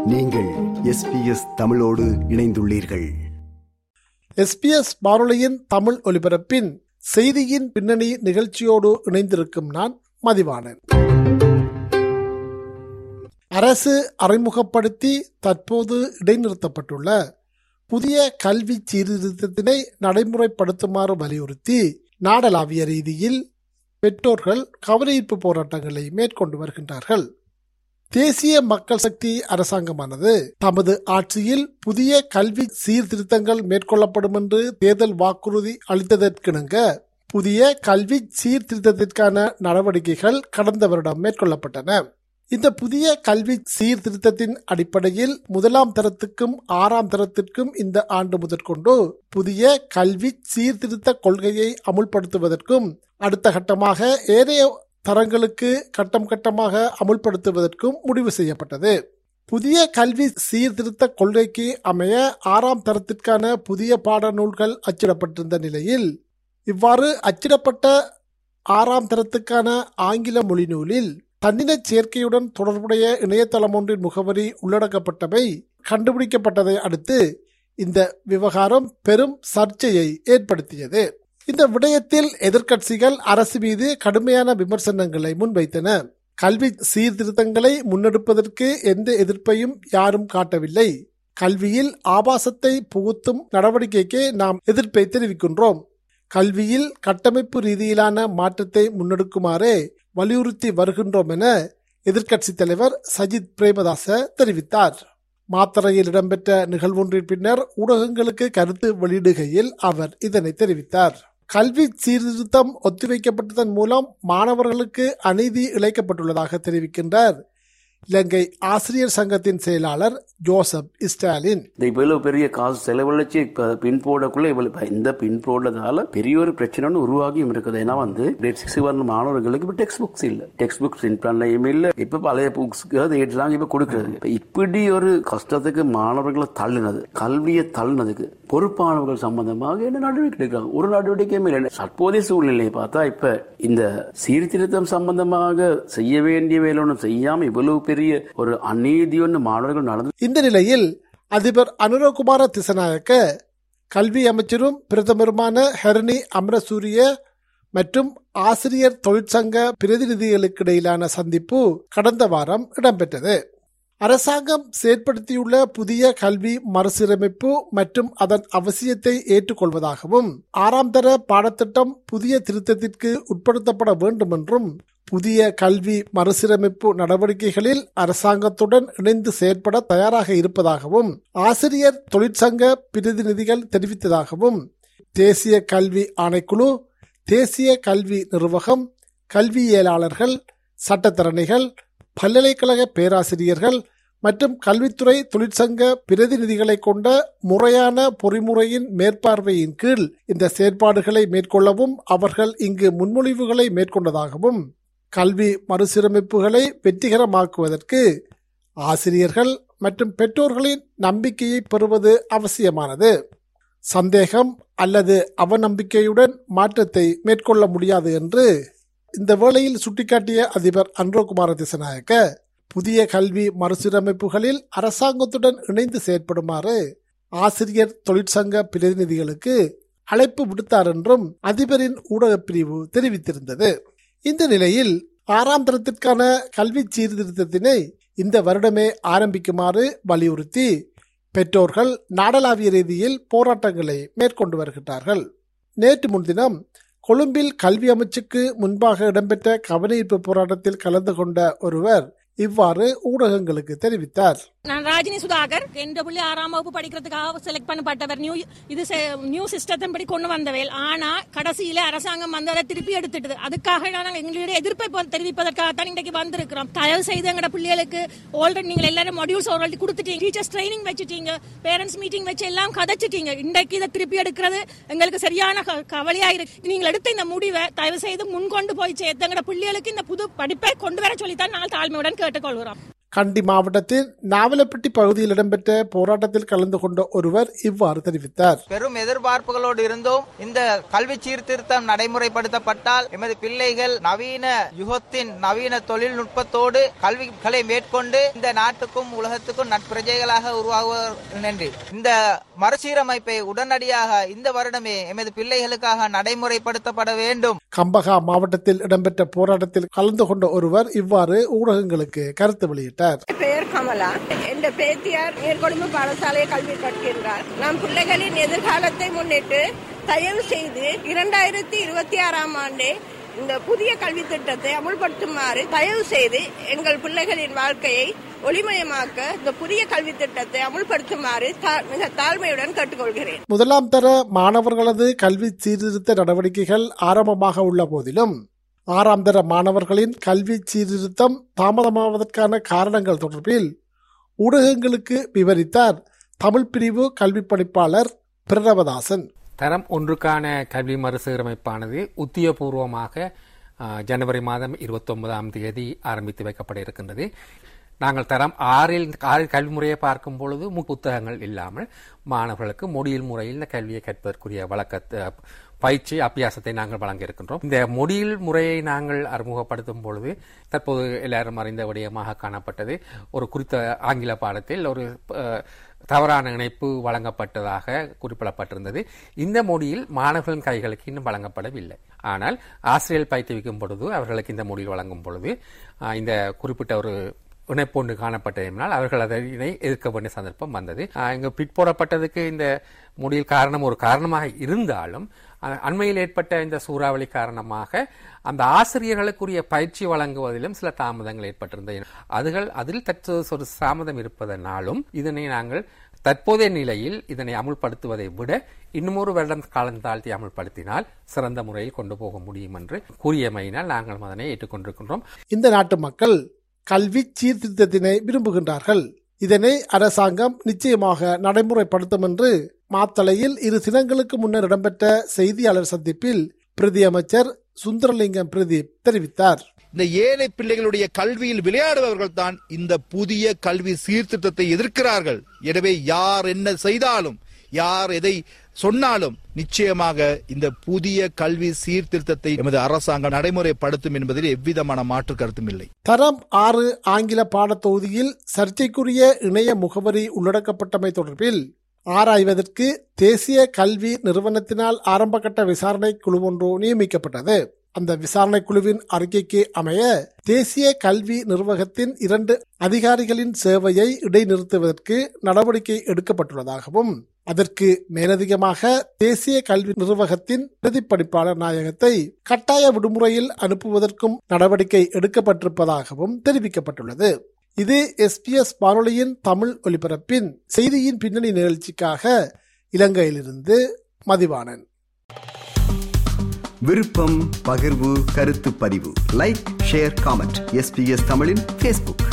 நீங்கள் எஸ்பிஎஸ் தமிழோடு இணைந்துள்ளீர்கள் எஸ்பிஎஸ் வானொலியின் தமிழ் ஒலிபரப்பின் செய்தியின் பின்னணி நிகழ்ச்சியோடு இணைந்திருக்கும் நான் மதிவாணன் அரசு அறிமுகப்படுத்தி தற்போது இடைநிறுத்தப்பட்டுள்ள புதிய கல்வி சீர்திருத்தத்தினை நடைமுறைப்படுத்துமாறு வலியுறுத்தி நாடளாவிய ரீதியில் பெற்றோர்கள் கவனஈர்ப்பு போராட்டங்களை மேற்கொண்டு வருகின்றார்கள் தேசிய மக்கள் சக்தி அரசாங்கமானது தமது ஆட்சியில் புதிய கல்வி சீர்திருத்தங்கள் மேற்கொள்ளப்படும் என்று தேர்தல் வாக்குறுதி அளித்ததற்கிணங்க புதிய கல்வி சீர்திருத்தத்திற்கான நடவடிக்கைகள் கடந்த வருடம் மேற்கொள்ளப்பட்டன இந்த புதிய கல்வி சீர்திருத்தத்தின் அடிப்படையில் முதலாம் தரத்துக்கும் ஆறாம் தரத்திற்கும் இந்த ஆண்டு முதற்கொண்டு புதிய கல்வி சீர்திருத்த கொள்கையை அமுல்படுத்துவதற்கும் அடுத்த கட்டமாக ஏனைய தரங்களுக்கு கட்டம் கட்டமாக அமுல்படுத்துவதற்கும் முடிவு செய்யப்பட்டது புதிய கல்வி சீர்திருத்த கொள்கைக்கு அமைய ஆறாம் தரத்திற்கான புதிய பாடநூல்கள் அச்சிடப்பட்டிருந்த நிலையில் இவ்வாறு அச்சிடப்பட்ட ஆறாம் தரத்துக்கான ஆங்கில மொழி நூலில் தன்னினச் சேர்க்கையுடன் தொடர்புடைய இணையதளம் ஒன்றின் முகவரி உள்ளடக்கப்பட்டவை கண்டுபிடிக்கப்பட்டதை அடுத்து இந்த விவகாரம் பெரும் சர்ச்சையை ஏற்படுத்தியது இந்த விடயத்தில் எதிர்க்கட்சிகள் அரசு மீது கடுமையான விமர்சனங்களை முன்வைத்தன கல்வி சீர்திருத்தங்களை முன்னெடுப்பதற்கு எந்த எதிர்ப்பையும் யாரும் காட்டவில்லை கல்வியில் ஆபாசத்தை புகுத்தும் நடவடிக்கைக்கு நாம் எதிர்ப்பை தெரிவிக்கின்றோம் கல்வியில் கட்டமைப்பு ரீதியிலான மாற்றத்தை முன்னெடுக்குமாறு வலியுறுத்தி வருகின்றோம் என எதிர்க்கட்சி தலைவர் சஜித் பிரேமதாச தெரிவித்தார் மாத்தறையில் இடம்பெற்ற நிகழ்வொன்றின் பின்னர் ஊடகங்களுக்கு கருத்து வெளியிடுகையில் அவர் இதனை தெரிவித்தார் கல்வி சீர்திருத்தம் ஒத்திவைக்கப்பட்டதன் மூலம் மாணவர்களுக்கு அநீதி இழைக்கப்பட்டுள்ளதாக தெரிவிக்கின்றார் இலங்கை ஆசிரியர் சங்கத்தின் செயலாளர் ஜோசப் ஸ்டாலின் இந்த இவ்வளவு பெரிய காசு செலவழிச்சு இப்ப பின் போடக்குள்ள இவ்வளவு இந்த பின் போடுறதால பெரிய ஒரு பிரச்சனை ஒன்று உருவாகியும் இருக்குது ஏன்னா வந்து கிரேட் சிக்ஸ் வர மாணவர்களுக்கு இப்ப டெக்ஸ்ட் புக்ஸ் இல்ல டெக்ஸ்ட் புக்ஸ் பிரிண்ட் பண்ணலையும் இல்ல இப்ப பழைய புக்ஸ்க்கு அது ஏற்றுலாங்க இப்ப கொடுக்கறது இப்ப இப்படி ஒரு கஷ்டத்துக்கு மாணவர்களை தள்ளினது கல்வியை தள்ளினதுக்கு பொறுப்பானவர்கள் சம்பந்தமாக என்ன நடவடிக்கை எடுக்கிறாங்க ஒரு நடவடிக்கையுமே இல்லை தற்போதைய சூழ்நிலையை பார்த்தா இப்ப இந்த சீர்திருத்தம் சம்பந்தமாக செய்ய வேண்டிய வேலை ஒன்றும் செய்யாம இவ்வளவு பெரிய ஒரு அநீதி ஒன்று மாணவர்கள் நடந்து இந்த நிலையில் அதிபர் அனுரகுமார திசநாயக்க கல்வி அமைச்சரும் பிரதமருமான ஹரணி அமரசூரிய மற்றும் ஆசிரியர் தொழிற்சங்க பிரதிநிதிகளுக்கு இடையிலான சந்திப்பு கடந்த வாரம் இடம்பெற்றது அரசாங்கம் செயற்படுத்தியுள்ள புதிய கல்வி மறுசீரமைப்பு மற்றும் அதன் அவசியத்தை ஏற்றுக்கொள்வதாகவும் ஆறாம் தர பாடத்திட்டம் புதிய திருத்தத்திற்கு உட்படுத்தப்பட வேண்டும் என்றும் புதிய கல்வி மறுசீரமைப்பு நடவடிக்கைகளில் அரசாங்கத்துடன் இணைந்து செயற்பட தயாராக இருப்பதாகவும் ஆசிரியர் தொழிற்சங்க பிரதிநிதிகள் தெரிவித்ததாகவும் தேசிய கல்வி ஆணைக்குழு தேசிய கல்வி நிர்வாகம் கல்வியியலாளர்கள் சட்டத்தரணிகள் பல்கலைக்கழக பேராசிரியர்கள் மற்றும் கல்வித்துறை தொழிற்சங்க பிரதிநிதிகளை கொண்ட முறையான பொறிமுறையின் மேற்பார்வையின் கீழ் இந்த செயற்பாடுகளை மேற்கொள்ளவும் அவர்கள் இங்கு முன்மொழிவுகளை மேற்கொண்டதாகவும் கல்வி மறுசீரமைப்புகளை வெற்றிகரமாக்குவதற்கு ஆசிரியர்கள் மற்றும் பெற்றோர்களின் நம்பிக்கையை பெறுவது அவசியமானது சந்தேகம் அல்லது அவநம்பிக்கையுடன் மாற்றத்தை மேற்கொள்ள முடியாது என்று இந்த வேளையில் சுட்டிக்காட்டிய அதிபர் அன்ரோகுமார திசநாயக்க புதிய கல்வி மறுசீரமைப்புகளில் அரசாங்கத்துடன் இணைந்து செயற்படுமாறு ஆசிரியர் தொழிற்சங்க பிரதிநிதிகளுக்கு அழைப்பு விடுத்தார் என்றும் அதிபரின் ஊடகப் பிரிவு தெரிவித்திருந்தது இந்த நிலையில் ஆறாம் தரத்திற்கான கல்வி சீர்திருத்தத்தினை இந்த வருடமே ஆரம்பிக்குமாறு வலியுறுத்தி பெற்றோர்கள் நாடளாவிய ரீதியில் போராட்டங்களை மேற்கொண்டு வருகின்றார்கள் நேற்று முன்தினம் கொழும்பில் கல்வி அமைச்சுக்கு முன்பாக இடம்பெற்ற கவனஈர்ப்பு போராட்டத்தில் கலந்து கொண்ட ஒருவர் இவ்வாறு ஊடகங்களுக்கு தெரிவித்தார் நான் ராஜினி சுதாகர் எந்த புள்ளி ஆறாம் வகுப்பு படிக்கிறதுக்காக செலக்ட் பண்ணப்பட்டவர் நியூ இது நியூ சிஸ்டத்தின் படி கொண்டு வந்தவேல் ஆனா கடைசியில அரசாங்கம் வந்து அதை திருப்பி எடுத்துட்டு அதுக்காக நாங்கள் எங்களுடைய எதிர்ப்பை தெரிவிப்பதற்காகத்தான் இன்றைக்கு வந்திருக்கிறோம் தயவு செய்து எங்களோட பிள்ளைகளுக்கு ஆல்ரெடி நீங்கள் எல்லாரும் மாடியூல்ஸ் ஆல்ரெடி கொடுத்துட்டீங்க டீச்சர்ஸ் ட்ரைனிங் வச்சுட்டீங்க பேரண்ட்ஸ் மீட்டிங் வச்சு எல்லாம் கதைச்சிட்டீங்க இன்றைக்கு இதை திருப்பி எடுக்கிறது எங்களுக்கு சரியான கவலையா இருக்கு நீங்கள் எடுத்த இந்த முடிவை தயவு செய்து முன்கொண்டு போய் சேர்த்து எங்களோட பிள்ளைகளுக்கு இந்த புது படிப்பை கொண்டு வர சொல்லித்தான் நாங்கள் தாழ்மையுடன் கேட்டுக்கொள்கிறோம் கண்டி மாவட்டத்தின் நாவலப்பட்டி பகுதியில் இடம்பெற்ற போராட்டத்தில் கலந்து கொண்ட ஒருவர் இவ்வாறு தெரிவித்தார் பெரும் எதிர்பார்ப்புகளோடு இருந்தோம் இந்த கல்வி சீர்திருத்தம் நடைமுறைப்படுத்தப்பட்டால் எமது பிள்ளைகள் நவீன யுகத்தின் நவீன தொழில்நுட்பத்தோடு கல்விகளை மேற்கொண்டு இந்த நாட்டுக்கும் உலகத்துக்கும் நட்பிரஜைகளாக உருவாகுவார்கள் என்று இந்த மறுசீரமைப்பை உடனடியாக இந்த வருடமே எமது பிள்ளைகளுக்காக நடைமுறைப்படுத்தப்பட வேண்டும் கம்பகா மாவட்டத்தில் இடம்பெற்ற போராட்டத்தில் கலந்து கொண்ட ஒருவர் இவ்வாறு ஊடகங்களுக்கு கருத்து வெளியிட்டார் பெயர் கமலா என் பேத்தியார் நீர்கொழும்பு பாடசாலையை கல்வி கற்கின்றார் நம் பிள்ளைகளின் எதிர்காலத்தை முன்னிட்டு தயவு செய்து இரண்டாயிரத்தி இருபத்தி ஆறாம் ஆண்டே இந்த புதிய கல்வி திட்டத்தை அமுல்படுத்துமாறு தயவு செய்து எங்கள் பிள்ளைகளின் வாழ்க்கையை ஒளிமயமாக்க இந்த புதிய கல்வி திட்டத்தை அமுல்படுத்துமாறு தா- மிக தாழ்மையுடன் கேட்டுக்கொள்கிறேன் முதலாம் தர மாணவர்களது கல்வி சீர்திருத்த நடவடிக்கைகள் ஆரம்பமாக உள்ள போதிலும் ஆறாம் தர மாணவர்களின் கல்வி சீர்திருத்தம் தாமதமாவதற்கான காரணங்கள் தொடர்பில் ஊடகங்களுக்கு விவரித்தார் தமிழ் பிரிவு கல்வி பணிப்பாளர் பிரணவதாசன் தரம் ஒன்றுக்கான கல்வி மறுசீரமைப்பானது உத்தியோகபூர்வமாக ஆ, ஜனவரி மாதம் இருபத்தொன்பதாம் தேதி ஆரம்பித்து வைக்கப்பட இருக்கின்றது நாங்கள் தரம் ஆறில் ஆறில் கல்வி முறையை பார்க்கும் பொழுது மு- புத்தகங்கள் இல்லாமல் மாணவர்களுக்கு மொழியில் முறையில் இந்த கல்வியை கற்பதற்குரிய வழக்கத்தை பயிற்சி அபியாசத்தை நாங்கள் வழங்க இருக்கின்றோம் இந்த மொழியில் முறையை நாங்கள் அறிமுகப்படுத்தும் பொழுது தற்போது எல்லாரும் அறிந்த விடயமாக காணப்பட்டது ஒரு குறித்த ஆங்கில பாடத்தில் ஒரு அஹ், தவறான இணைப்பு வழங்கப்பட்டதாக குறிப்பிடப்பட்டிருந்தது இந்த மொழியில் மாணவர்களின் கைகளுக்கு இன்னும் வழங்கப்படவில்லை ஆனால் ஆசிரியர் பயிற்றுவிக்கும் பொழுது அவர்களுக்கு இந்த மொழியில் வழங்கும் பொழுது ஆஹ், இந்த குறிப்பிட்ட ஒரு இணைப்பொன்று காணப்பட்டதினால் அவர்கள் அதனை எதிர்க்க வேண்டிய சந்தர்ப்பம் வந்தது ஆஹ், இங்கு பிற்போடப்பட்டதுக்கு இந்த மொழியில் காரணம் ஒரு காரணமாக இருந்தாலும் அஹ், அண்மையில் ஏற்பட்ட இந்த சூறாவளி காரணமாக அந்த ஆசிரியர்களுக்குரிய பயிற்சி வழங்குவதிலும் சில தாமதங்கள் ஏற்பட்டிருந்தது அதுகள் அதில் தற்போது ஒரு தாமதம் இருப்பதனாலும் இதனை நாங்கள் தற்போதைய நிலையில் இதனை அமுல்படுத்துவதை விட இன்னும் ஒரு வருடம் காலம் தாழ்த்தி அமுல்படுத்தினால் சிறந்த முறையில் கொண்டு போக முடியும் என்று கூறியமையினால் நாங்கள் அதனை ஏற்றுக்கொண்டிருக்கின்றோம் இந்த நாட்டு மக்கள் கல்வி சீர்திருத்தத்தினை விரும்புகின்றார்கள் இதனை அரசாங்கம் நிச்சயமாக நடைமுறைப்படுத்தும் என்று மாத்தளையில் இரு தினங்களுக்கு முன்னர் இடம்பெற்ற செய்தியாளர் சந்திப்பில் பிரதி அமைச்சர் சுந்தரலிங்கம் பிரதீப் தெரிவித்தார் இந்த ஏழை பிள்ளைகளுடைய கல்வியில் விளையாடுபவர்கள் தான் இந்த புதிய கல்வி சீர்திருத்தத்தை எதிர்க்கிறார்கள் எனவே யார் என்ன செய்தாலும் யார் எதை சொன்னாலும் நிச்சயமாக இந்த புதிய கல்வி சீர்திருத்தத்தை எமது அரசாங்கம் நடைமுறைப்படுத்தும் என்பதில் எவ்விதமான மாற்று கருத்தும் இல்லை தரம் ஆறு ஆங்கில பாடத்தொகுதியில் சர்ச்சைக்குரிய இணைய முகவரி உள்ளடக்கப்பட்டமை தொடர்பில் ஆராய்வதற்கு தேசிய கல்வி நிறுவனத்தினால் ஆரம்பகட்ட விசாரணை குழு ஒன்று நியமிக்கப்பட்டது அந்த விசாரணை குழுவின் அறிக்கைக்கு அமைய தேசிய கல்வி நிர்வாகத்தின் இரண்டு அதிகாரிகளின் சேவையை இடைநிறுத்துவதற்கு நடவடிக்கை எடுக்கப்பட்டுள்ளதாகவும் அதற்கு மேலதிகமாக தேசிய கல்வி நிர்வாகத்தின் பிரதிப்படிப்பாளர் நாயகத்தை கட்டாய விடுமுறையில் அனுப்புவதற்கும் நடவடிக்கை எடுக்கப்பட்டிருப்பதாகவும் தெரிவிக்கப்பட்டுள்ளது இது எஸ்பிஎஸ் வானொலியின் தமிழ் ஒலிபரப்பின் செய்தியின் பின்னணி நிகழ்ச்சிக்காக இலங்கையிலிருந்து மதிவாணன் விருப்பம் பகிர்வு கருத்து பதிவு லைக் ஷேர் காமெண்ட் எஸ்பிஎஸ் தமிழின் ஃபேஸ்புக்